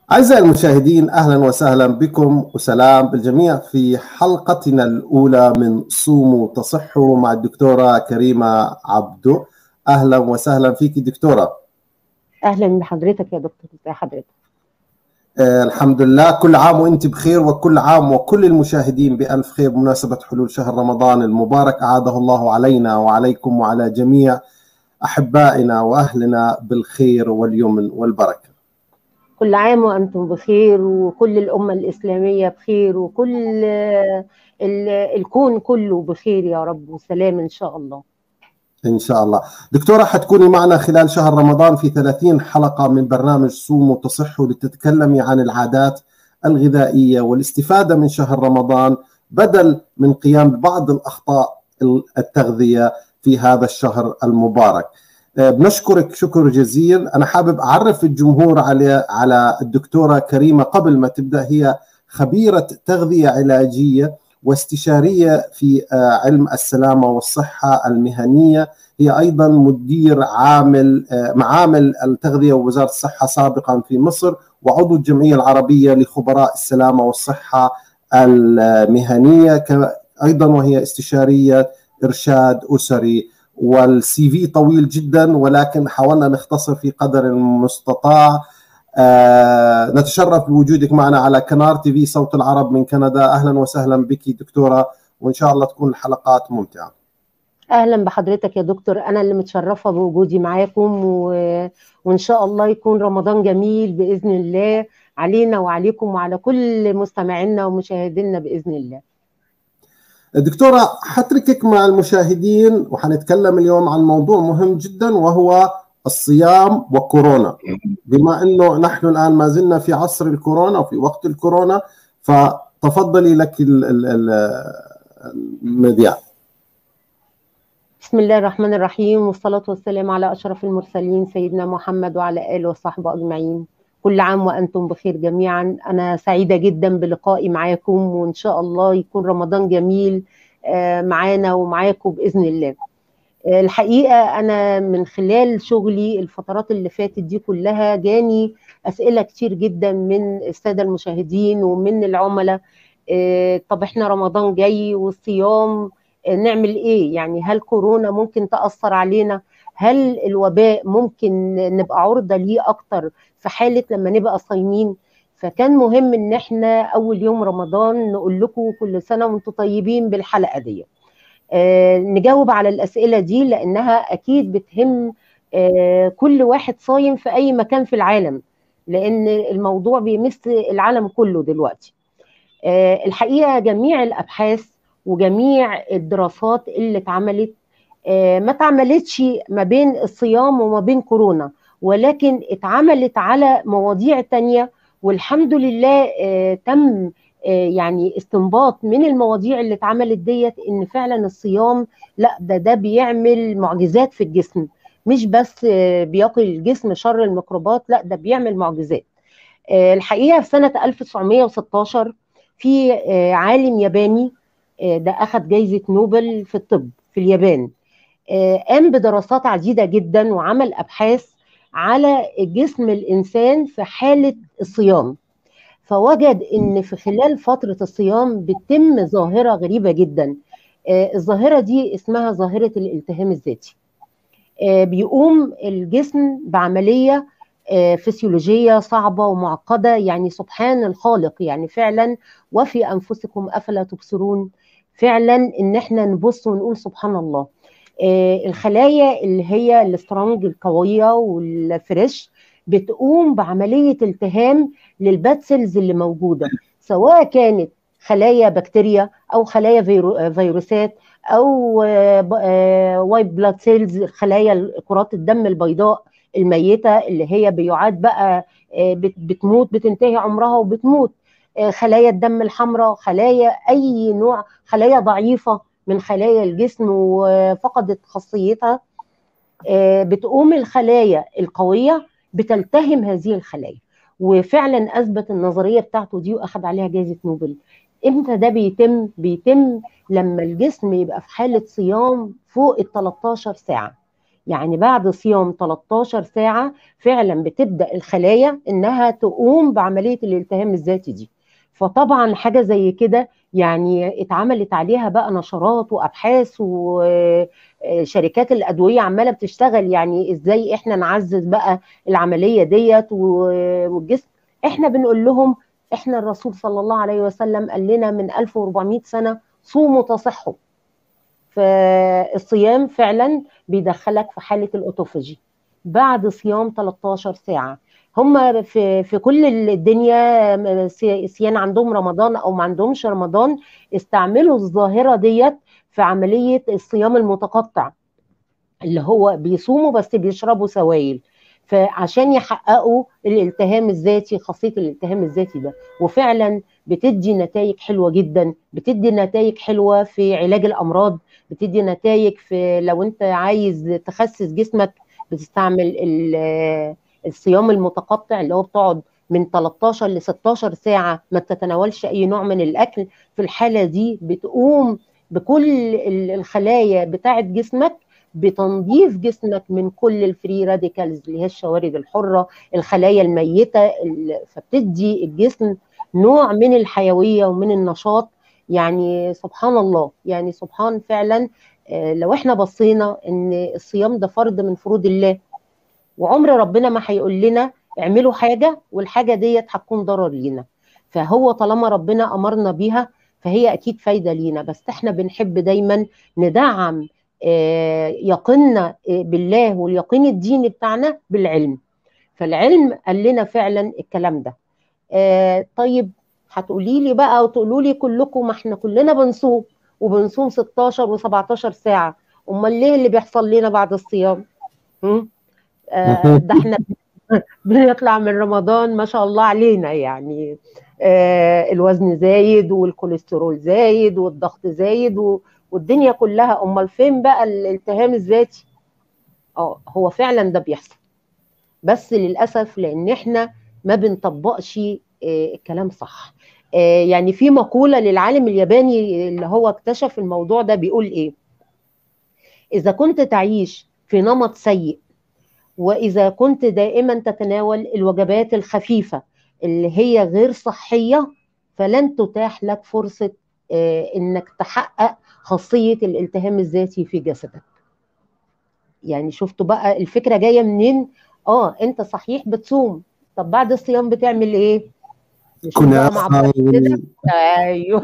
أعزائي المشاهدين أهلا وسهلا بكم وسلام بالجميع في حلقتنا الأولى من صوموا تصحوا مع الدكتورة كريمة عبدو أهلا وسهلا فيك دكتورة اهلا بحضرتك يا دكتور ازي حضرتك آه الحمد لله كل عام وانت بخير وكل عام وكل المشاهدين بألف خير بمناسبة حلول شهر رمضان المبارك أعاده الله علينا وعليكم وعلى جميع أحبائنا وأهلنا بالخير واليمن والبركة كل عام وانتم بخير وكل الامه الاسلاميه بخير وكل ال- الكون كله بخير يا رب وسلام ان شاء الله إن شاء الله دكتورة حتكوني معنا خلال شهر رمضان في 30 حلقة من برنامج صوموا تصحوا لتتكلمي عن العادات الغذائية والاستفادة من شهر رمضان بدل من قيام ببعض الأخطاء التغذية في هذا الشهر المبارك آه، بنشكرك شكر جزيل أنا حابب أعرف الجمهور على على الدكتورة كريمة قبل ما تبدأ هي خبيرة تغذية علاجية واستشارية في آه، علم السلامة والصحة المهنية هي أيضا مدير عامل آه، معامل التغذية ووزارة الصحة سابقا في مصر وعضو الجمعية العربية لخبراء السلامة والصحة المهنية ك- أيضا وهي استشارية إرشاد أسري والسي في طويل جدا ولكن حاولنا نختصر في قدر المستطاع آه نتشرف بوجودك معنا على كنار تي في صوت العرب من كندا اهلا وسهلا بك دكتوره وان شاء الله تكون الحلقات ممتعه اهلا بحضرتك يا دكتور انا اللي متشرفه بوجودي معاكم و... وان شاء الله يكون رمضان جميل باذن الله علينا وعليكم وعلى كل مستمعينا ومشاهدينا باذن الله دكتوره حتركك مع المشاهدين وحنتكلم اليوم عن موضوع مهم جدا وهو الصيام وكورونا بما انه نحن الان ما زلنا في عصر الكورونا وفي وقت الكورونا فتفضلي لك ال- ال- ال- المذياع بسم الله الرحمن الرحيم والصلاة والسلام على أشرف المرسلين سيدنا محمد وعلى آله وصحبه أجمعين كل عام وأنتم بخير جميعا أنا سعيدة جدا بلقائي معاكم وإن شاء الله يكون رمضان جميل آه، معانا ومعاكم بإذن الله آه، الحقيقة أنا من خلال شغلي الفترات اللي فاتت دي كلها جاني أسئلة كتير جدا من السادة المشاهدين ومن العملاء آه، طب إحنا رمضان جاي والصيام نعمل ايه يعني هل كورونا ممكن تأثر علينا هل الوباء ممكن نبقى عرضة ليه اكتر في حالة لما نبقى صايمين فكان مهم ان احنا اول يوم رمضان نقول لكم كل سنة وانتم طيبين بالحلقة دي آه نجاوب على الأسئلة دي لأنها أكيد بتهم آه كل واحد صايم في أي مكان في العالم لأن الموضوع بيمس العالم كله دلوقتي آه الحقيقة جميع الأبحاث وجميع الدراسات اللي اتعملت آه، ما اتعملتش ما بين الصيام وما بين كورونا ولكن اتعملت على مواضيع تانية والحمد لله آه، تم آه، يعني استنباط من المواضيع اللي اتعملت ديت ان فعلا الصيام لا ده ده بيعمل معجزات في الجسم مش بس آه، بيقي الجسم شر الميكروبات لا ده بيعمل معجزات آه، الحقيقه في سنه 1916 في آه، عالم ياباني آه، ده اخذ جائزه نوبل في الطب في اليابان آه، قام بدراسات عديده جدا وعمل ابحاث على جسم الانسان في حاله الصيام فوجد ان في خلال فتره الصيام بتتم ظاهره غريبه جدا آه، الظاهره دي اسمها ظاهره الالتهام الذاتي آه، بيقوم الجسم بعمليه آه، فسيولوجيه صعبه ومعقده يعني سبحان الخالق يعني فعلا وفي انفسكم افلا تبصرون فعلا ان احنا نبص ونقول سبحان الله آه، الخلايا اللي هي السترونج القويه والفريش بتقوم بعمليه التهام للباد سيلز اللي موجوده سواء كانت خلايا بكتيريا او خلايا فيرو- فيروسات او وايت بلاد سيلز خلايا كرات الدم البيضاء الميته اللي هي بيعاد بقى آه، بت- بتموت بتنتهي عمرها وبتموت آه، خلايا الدم الحمراء خلايا اي نوع خلايا ضعيفه من خلايا الجسم وفقدت خاصيتها آه، بتقوم الخلايا القويه بتلتهم هذه الخلايا وفعلا اثبت النظريه بتاعته دي واخد عليها جائزه نوبل امتى ده بيتم بيتم لما الجسم يبقى في حاله صيام فوق ال 13 ساعه يعني بعد صيام 13 ساعة فعلا بتبدأ الخلايا إنها تقوم بعملية الالتهام الذاتي دي فطبعا حاجة زي كده يعني اتعملت عليها بقى نشرات وأبحاث وشركات الأدوية عمالة بتشتغل يعني إزاي إحنا نعزز بقى العملية ديت والجسم إحنا بنقول لهم إحنا الرسول صلى الله عليه وسلم قال لنا من 1400 سنة صوموا تصحوا فالصيام فعلا بيدخلك في حاله الاوتوفاجي بعد صيام 13 ساعه هم في في كل الدنيا سيان عندهم رمضان او ما عندهمش رمضان استعملوا الظاهره ديت في عمليه الصيام المتقطع اللي هو بيصوموا بس بيشربوا سوائل فعشان يحققوا الالتهام الذاتي خاصيه الالتهام الذاتي ده وفعلا بتدي نتائج حلوه جدا بتدي نتائج حلوه في علاج الامراض بتدي نتائج في لو انت عايز تخسس جسمك بتستعمل الصيام المتقطع اللي هو بتقعد من 13 ل 16 ساعه ما تتناولش اي نوع من الاكل في الحاله دي بتقوم بكل الخلايا بتاعه جسمك بتنظيف جسمك من كل الفري راديكالز اللي هي الشوارد الحره الخلايا الميته فبتدي الجسم نوع من الحيويه ومن النشاط يعني سبحان الله يعني سبحان فعلا لو احنا بصينا ان الصيام ده فرض من فروض الله وعمر ربنا ما هيقول لنا اعملوا حاجه والحاجه ديت هتكون ضرر لينا فهو طالما ربنا امرنا بيها فهي اكيد فايده لينا بس احنا بنحب دايما ندعم يقيننا بالله واليقين الديني بتاعنا بالعلم فالعلم قال لنا فعلا الكلام ده طيب هتقولي لي بقى وتقولوا لي كلكم ما احنا كلنا بنصوم وبنصوم 16 و17 ساعه امال ليه اللي بيحصل لنا بعد الصيام آه ده احنا بنطلع من رمضان ما شاء الله علينا يعني آه الوزن زايد والكوليسترول زايد والضغط زايد و... والدنيا كلها امال فين بقى الالتهام الذاتي اه هو فعلا ده بيحصل بس للاسف لان احنا ما بنطبقش آه الكلام صح آه يعني في مقوله للعالم الياباني اللي هو اكتشف الموضوع ده بيقول ايه اذا كنت تعيش في نمط سيء واذا كنت دائما تتناول الوجبات الخفيفه اللي هي غير صحيه فلن تتاح لك فرصه آه انك تحقق خاصيه الالتهام الذاتي في جسدك يعني شفتوا بقى الفكره جايه منين اه انت صحيح بتصوم طب بعد الصيام بتعمل ايه كنا مع بعض كده ايوه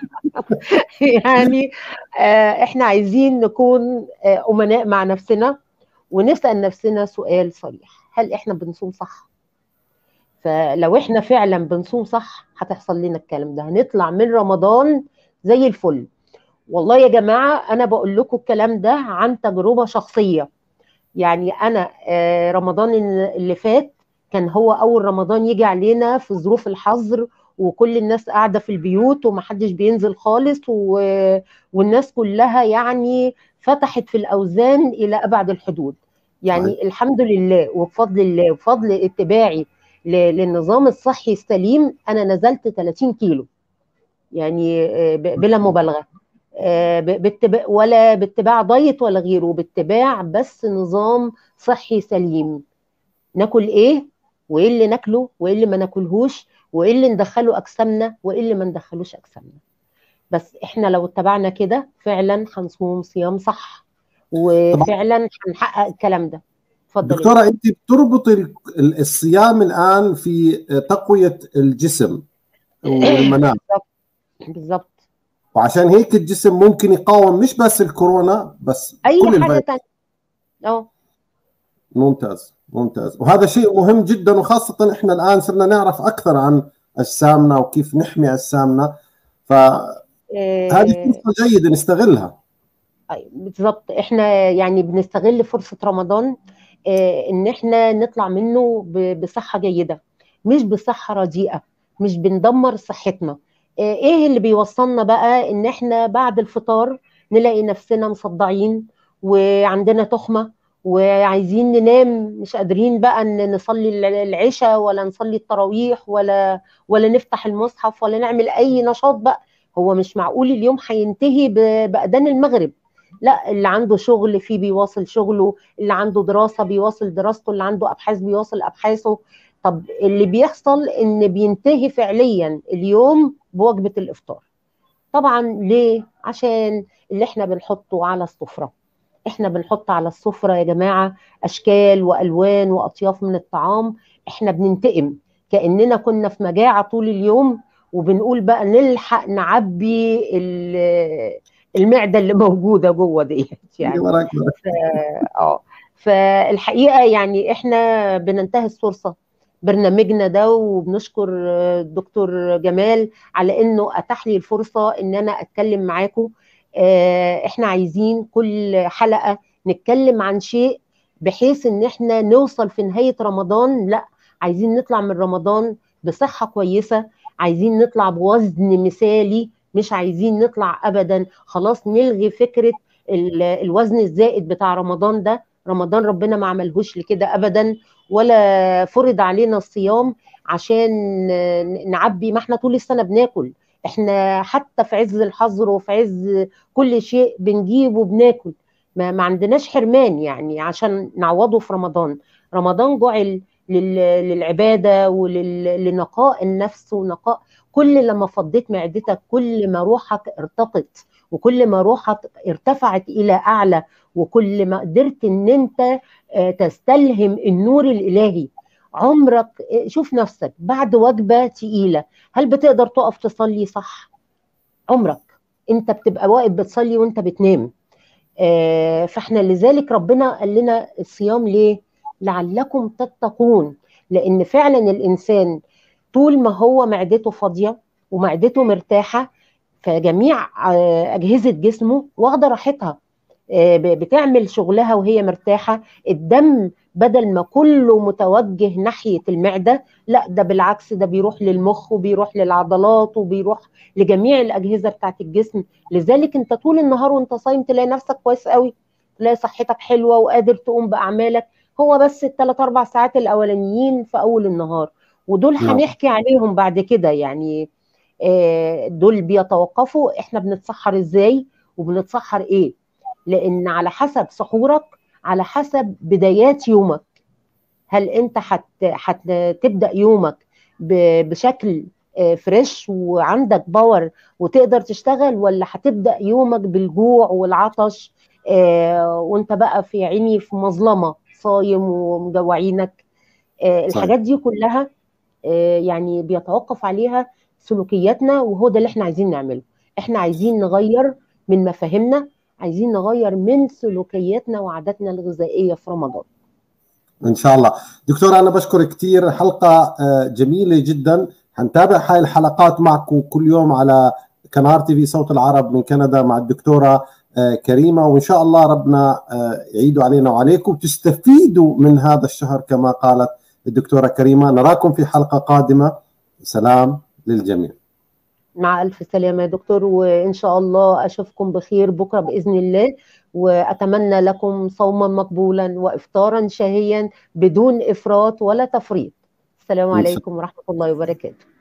يعني آه احنا عايزين نكون آه امناء مع نفسنا ونسال نفسنا سؤال صريح هل احنا بنصوم صح فلو احنا فعلا بنصوم صح هتحصل لنا الكلام ده هنطلع من رمضان زي الفل والله يا جماعه انا بقول لكم الكلام ده عن تجربه شخصيه يعني انا آه رمضان اللي فات كان هو اول رمضان يجي علينا في ظروف الحظر وكل الناس قاعده في البيوت ومحدش بينزل خالص و... والناس كلها يعني فتحت في الاوزان الى ابعد الحدود يعني صحيح. الحمد لله وبفضل الله وبفضل اتباعي ل... للنظام الصحي السليم انا نزلت 30 كيلو يعني بلا مبالغه باتباع ولا باتباع دايت ولا غيره باتباع بس نظام صحي سليم ناكل ايه وايه اللي ناكله وايه اللي ما ناكلهوش وايه اللي ندخله اجسامنا وايه اللي ما ندخلوش اجسامنا بس احنا لو اتبعنا كده فعلا هنصوم صيام صح وفعلا هنحقق الكلام ده اتفضل دكتوره انت بتربط الصيام الان في تقويه الجسم والمناعه بالظبط وعشان هيك الجسم ممكن يقاوم مش بس الكورونا بس اي كل حاجه ثانيه اه ممتاز ممتاز وهذا شيء مهم جدا وخاصة احنا الآن صرنا نعرف أكثر عن أجسامنا وكيف نحمي أجسامنا فهذه فرصة جيدة نستغلها بالضبط احنا يعني بنستغل فرصة رمضان اه ان احنا نطلع منه بصحة جيدة مش بصحة رديئة مش بندمر صحتنا اه ايه اللي بيوصلنا بقى ان احنا بعد الفطار نلاقي نفسنا مصدعين وعندنا تخمه وعايزين ننام مش قادرين بقى ان نصلي العشاء ولا نصلي التراويح ولا ولا نفتح المصحف ولا نعمل اي نشاط بقى هو مش معقول اليوم هينتهي باذان المغرب لا اللي عنده شغل فيه بيواصل شغله اللي عنده دراسه بيواصل دراسته اللي عنده ابحاث بيواصل ابحاثه طب اللي بيحصل ان بينتهي فعليا اليوم بوجبه الافطار طبعا ليه عشان اللي احنا بنحطه على السفره احنا بنحط على السفره يا جماعه اشكال والوان واطياف من الطعام احنا بننتقم كاننا كنا في مجاعه طول اليوم وبنقول بقى نلحق نعبي المعده اللي موجوده جوه ديت يعني اه فالحقيقه يعني احنا بننتهز فرصه برنامجنا ده وبنشكر الدكتور جمال على انه اتاح لي الفرصه ان انا اتكلم معاكم احنا عايزين كل حلقه نتكلم عن شيء بحيث ان احنا نوصل في نهايه رمضان لا عايزين نطلع من رمضان بصحه كويسه عايزين نطلع بوزن مثالي مش عايزين نطلع ابدا خلاص نلغي فكره الوزن الزائد بتاع رمضان ده رمضان ربنا ما عملهوش لكده ابدا ولا فرض علينا الصيام عشان نعبي ما احنا طول السنه بناكل احنا حتى في عز الحظر وفي عز كل شيء بنجيب وبناكل ما, ما عندناش حرمان يعني عشان نعوضه في رمضان رمضان جعل للعباده ولنقاء النفس ونقاء كل لما فضيت معدتك كل ما روحك ارتقت وكل ما روحك ارتفعت الى اعلى وكل ما قدرت ان انت تستلهم النور الالهي عمرك شوف نفسك بعد وجبه تقيله هل بتقدر تقف تصلي صح عمرك انت بتبقى واقف بتصلي وانت بتنام فاحنا لذلك ربنا قال لنا الصيام ليه لعلكم تتقون لان فعلا الانسان طول ما هو معدته فاضيه ومعدته مرتاحه فجميع اجهزه جسمه واخده راحتها بتعمل شغلها وهي مرتاحه الدم بدل ما كله متوجه ناحيه المعده لا ده بالعكس ده بيروح للمخ وبيروح للعضلات وبيروح لجميع الاجهزه بتاعت الجسم لذلك انت طول النهار وانت صايم تلاقي نفسك كويس قوي تلاقي صحتك حلوه وقادر تقوم باعمالك هو بس الثلاث اربع ساعات الاولانيين في اول النهار ودول هنحكي عليهم بعد كده يعني دول بيتوقفوا احنا بنتسحر ازاي وبنتسحر ايه لان على حسب سحورك على حسب بدايات يومك هل انت هتبدا يومك بشكل فريش وعندك باور وتقدر تشتغل ولا هتبدا يومك بالجوع والعطش وانت بقى في عيني في مظلمه صايم ومجوعينك الحاجات دي كلها يعني بيتوقف عليها سلوكياتنا وهو ده اللي احنا عايزين نعمله احنا عايزين نغير من مفاهيمنا عايزين نغير من سلوكياتنا وعاداتنا الغذائيه في رمضان ان شاء الله دكتور انا بشكرك كثير حلقه جميله جدا حنتابع هاي الحلقات معكم كل يوم على كنار تي في صوت العرب من كندا مع الدكتوره كريمه وان شاء الله ربنا يعيدوا علينا وعليكم تستفيدوا من هذا الشهر كما قالت الدكتوره كريمه نراكم في حلقه قادمه سلام للجميع مع ألف سلامة يا دكتور وإن شاء الله أشوفكم بخير بكرة بإذن الله وأتمنى لكم صوما مقبولا وإفطارا شهيا بدون إفراط ولا تفريط السلام عليكم ورحمة الله وبركاته